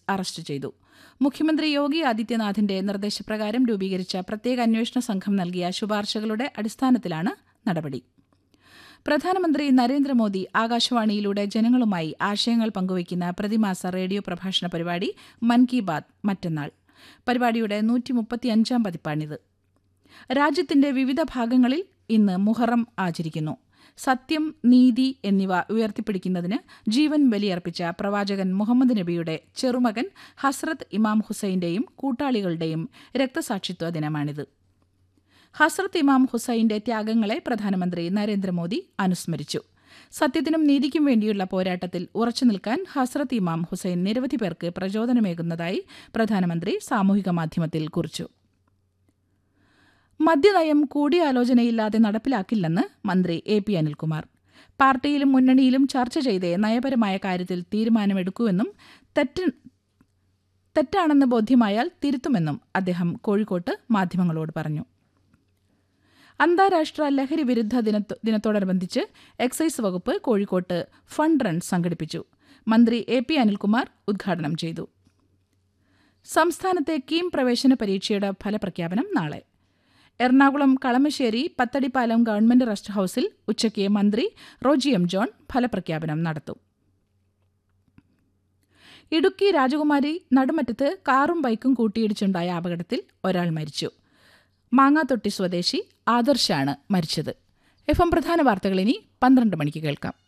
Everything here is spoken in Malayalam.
അറസ്റ്റ് ചെയ്തു മുഖ്യമന്ത്രി യോഗി ആദിത്യനാഥിന്റെ നിർദ്ദേശപ്രകാരം രൂപീകരിച്ച പ്രത്യേക അന്വേഷണ സംഘം നൽകിയ ശുപാർശകളുടെ അടിസ്ഥാനത്തിലാണ് നടപടി പ്രധാനമന്ത്രി നരേന്ദ്രമോദി ആകാശവാണിയിലൂടെ ജനങ്ങളുമായി ആശയങ്ങൾ പങ്കുവയ്ക്കുന്ന പ്രതിമാസ റേഡിയോ പ്രഭാഷണ പരിപാടി മൻ കി ബാത് മറ്റന്നാൾ പരിപാടിയുടെ നൂറ്റി മുപ്പത്തിയഞ്ചാം പതിപ്പാണിത് രാജ്യത്തിന്റെ വിവിധ ഭാഗങ്ങളിൽ ഇന്ന് മുഹറം ആചരിക്കുന്നു സത്യം നീതി എന്നിവ ഉയർത്തിപ്പിടിക്കുന്നതിന് ജീവൻ ബലിയർപ്പിച്ച പ്രവാചകൻ മുഹമ്മദ് നബിയുടെ ചെറുമകൻ ഹസ്രത്ത് ഇമാം ഹുസൈന്റെയും കൂട്ടാളികളുടെയും രക്തസാക്ഷിത്വ ദിനമാണിത് ഹസ്രത്ത് ഇമാം ഹുസൈന്റെ ത്യാഗങ്ങളെ പ്രധാനമന്ത്രി നരേന്ദ്രമോദി അനുസ്മരിച്ചു സത്യത്തിനും നീതിക്കും വേണ്ടിയുള്ള പോരാട്ടത്തിൽ ഉറച്ചു നിൽക്കാൻ ഹസ്രത്ത് ഇമാം ഹുസൈൻ നിരവധി പേർക്ക് പ്രചോദനമേകുന്നതായി പ്രധാനമന്ത്രി സാമൂഹിക മാധ്യമത്തിൽ കുറിച്ചു മദ്യനയം കൂടിയാലോചനയില്ലാതെ നടപ്പിലാക്കില്ലെന്ന് മന്ത്രി എ പി അനിൽകുമാർ പാർട്ടിയിലും മുന്നണിയിലും ചർച്ച ചെയ്തേ നയപരമായ കാര്യത്തിൽ തീരുമാനമെടുക്കൂവെന്നും തെറ്റ് തെറ്റാണെന്ന് ബോധ്യമായാൽ തിരുത്തുമെന്നും അദ്ദേഹം കോഴിക്കോട്ട് മാധ്യമങ്ങളോട് പറഞ്ഞു അന്താരാഷ്ട്ര ലഹരി വിരുദ്ധ ദിനത്തോടനുബന്ധിച്ച് എക്സൈസ് വകുപ്പ് കോഴിക്കോട്ട് ഫണ്ട് റൺ സംഘടിപ്പിച്ചു മന്ത്രി എ പി അനിൽകുമാർ ഉദ്ഘാടനം ചെയ്തു സംസ്ഥാനത്തെ കീം പ്രവേശന പരീക്ഷയുടെ ഫലപ്രഖ്യാപനം നാളെ എറണാകുളം കളമശ്ശേരി പത്തടിപ്പാലം ഗവൺമെന്റ് റെസ്റ്റ് ഹൌസിൽ ഉച്ചയ്ക്ക് മന്ത്രി റോജി എം ജോൺ ഫലപ്രഖ്യാപനം നടത്തും ഇടുക്കി രാജകുമാരി നടുമറ്റത്ത് കാറും ബൈക്കും കൂട്ടിയിടിച്ചുണ്ടായ അപകടത്തിൽ ഒരാൾ മരിച്ചു മാങ്ങാത്തൊട്ടി സ്വദേശി ആദർശാണ് മരിച്ചത് എഫ് എം പ്രധാന വാർത്തകൾ ഇനി പന്ത്രണ്ട് മണിക്ക് കേൾക്കാം